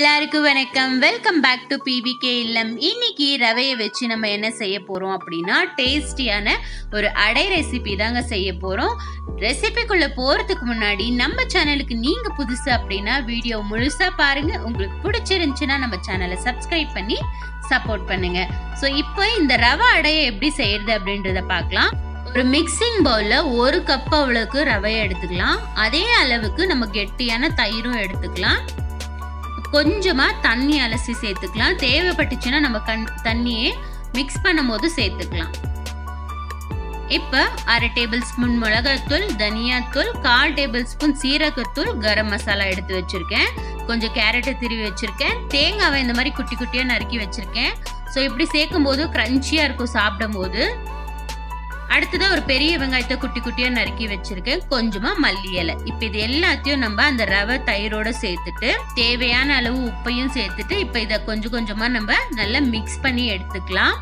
எல்லாருக்கும் வணக்கம் welcome back to PBK இல்லம் இன்னைக்கு ரவையை வச்சு நம்ம என்ன செய்ய போறோம் அப்படின்னா டேஸ்டியான ஒரு அடை ரெசிபி தாங்க செய்ய போறோம் ரெசிபிக்குள்ள போறதுக்கு முன்னாடி நம்ம சேனலுக்கு நீங்க புதுசு அப்படின்னா வீடியோ முழுசா பாருங்க உங்களுக்கு பிடிச்சிருந்துச்சுன்னா நம்ம சேனலை சப்ஸ்கிரைப் பண்ணி சப்போர்ட் பண்ணுங்க ஸோ இப்போ இந்த ரவை அடையை எப்படி செய்யறது அப்படின்றத பார்க்கலாம் ஒரு மிக்சிங் பவுல்ல ஒரு கப் அளவுக்கு ரவையை எடுத்துக்கலாம் அதே அளவுக்கு நம்ம கெட்டியான தயிரும் எடுத்துக்கலாம் கொஞ்சமா தண்ணி அலசி சேர்த்துக்கலாம் தேவைப்பட்டுச்சுன்னா நம்ம கண் தண்ணியே மிக்ஸ் பண்ணும் போது சேர்த்துக்கலாம் இப்போ அரை டேபிள் ஸ்பூன் மிளகாத்தூள் தனியாத்தூள் கால் டேபிள் ஸ்பூன் சீரகத்தூள் கரம் மசாலா எடுத்து வச்சிருக்கேன் கொஞ்சம் கேரட்டை திருவி வச்சிருக்கேன் தேங்காவை இந்த மாதிரி குட்டி குட்டியாக நறுக்கி வச்சிருக்கேன் ஸோ இப்படி சேர்க்கும் போது க்ரன்ச்சியாக இருக்கும் சாப்பிடும் போது அடுத்ததா ஒரு பெரிய வெங்காயத்தை குட்டி குட்டியா நறுக்கி வச்சிருக்கேன் கொஞ்சமா மல்லி இலை இப்ப இது எல்லாத்தையும் நம்ம அந்த ரவை தயிரோட சேர்த்துட்டு தேவையான அளவு உப்பையும் சேர்த்துட்டு இப்ப இத கொஞ்சம் கொஞ்சமா நம்ம நல்லா மிக்ஸ் பண்ணி எடுத்துக்கலாம்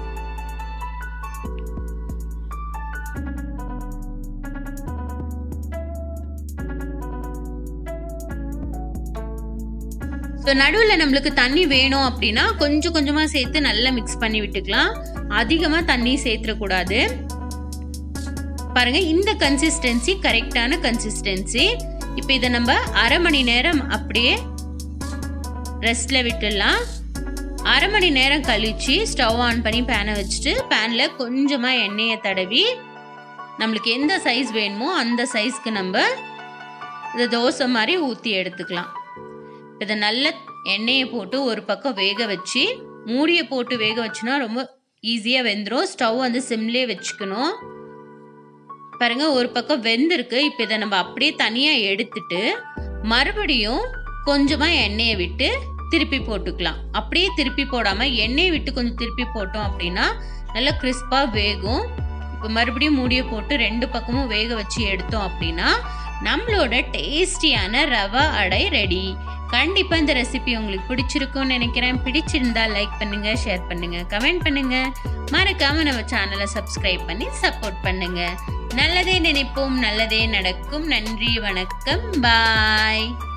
ஸோ நடுவில் நம்மளுக்கு தண்ணி வேணும் அப்படின்னா கொஞ்சம் கொஞ்சமாக சேர்த்து நல்லா மிக்ஸ் பண்ணி விட்டுக்கலாம் அதிகமாக தண்ணி சேர்த்துடக்கூடாது பாருங்க இந்த கன்சிஸ்டன்சி கரெக்டான கன்சிஸ்டன்சி இப்போ இதை நம்ம அரை மணி நேரம் அப்படியே ரெஸ்ட்ல விட்டுடலாம் அரை மணி நேரம் கழிச்சு ஸ்டவ் ஆன் பண்ணி பேனை வச்சுட்டு பேனில் கொஞ்சமாக எண்ணெயை தடவி நம்மளுக்கு எந்த சைஸ் வேணுமோ அந்த சைஸ்க்கு நம்ம இதை தோசை மாதிரி ஊற்றி எடுத்துக்கலாம் இதை நல்ல எண்ணெயை போட்டு ஒரு பக்கம் வேக வச்சு மூடியை போட்டு வேக வச்சுனா ரொம்ப ஈஸியாக வெந்துடும் ஸ்டவ் வந்து சிம்லேயே வச்சுக்கணும் பாருங்க ஒரு பக்கம் வெந்திருக்கு இப்போ இதை நம்ம அப்படியே தனியாக எடுத்துட்டு மறுபடியும் கொஞ்சமாக எண்ணெயை விட்டு திருப்பி போட்டுக்கலாம் அப்படியே திருப்பி போடாமல் எண்ணெயை விட்டு கொஞ்சம் திருப்பி போட்டோம் அப்படின்னா நல்லா கிறிஸ்பாக வேகும் இப்போ மறுபடியும் மூடியை போட்டு ரெண்டு பக்கமும் வேக வச்சு எடுத்தோம் அப்படின்னா நம்மளோட டேஸ்டியான ரவா அடை ரெடி கண்டிப்பாக இந்த ரெசிபி உங்களுக்கு பிடிச்சிருக்கும்னு நினைக்கிறேன் பிடிச்சிருந்தா லைக் பண்ணுங்க ஷேர் பண்ணுங்க கமெண்ட் பண்ணுங்க மறக்காம நம்ம சேனலை சப்ஸ்கிரைப் பண்ணி சப்போர்ட் பண்ணுங்க நல்லதே நினைப்போம் நல்லதே நடக்கும் நன்றி வணக்கம் பாய்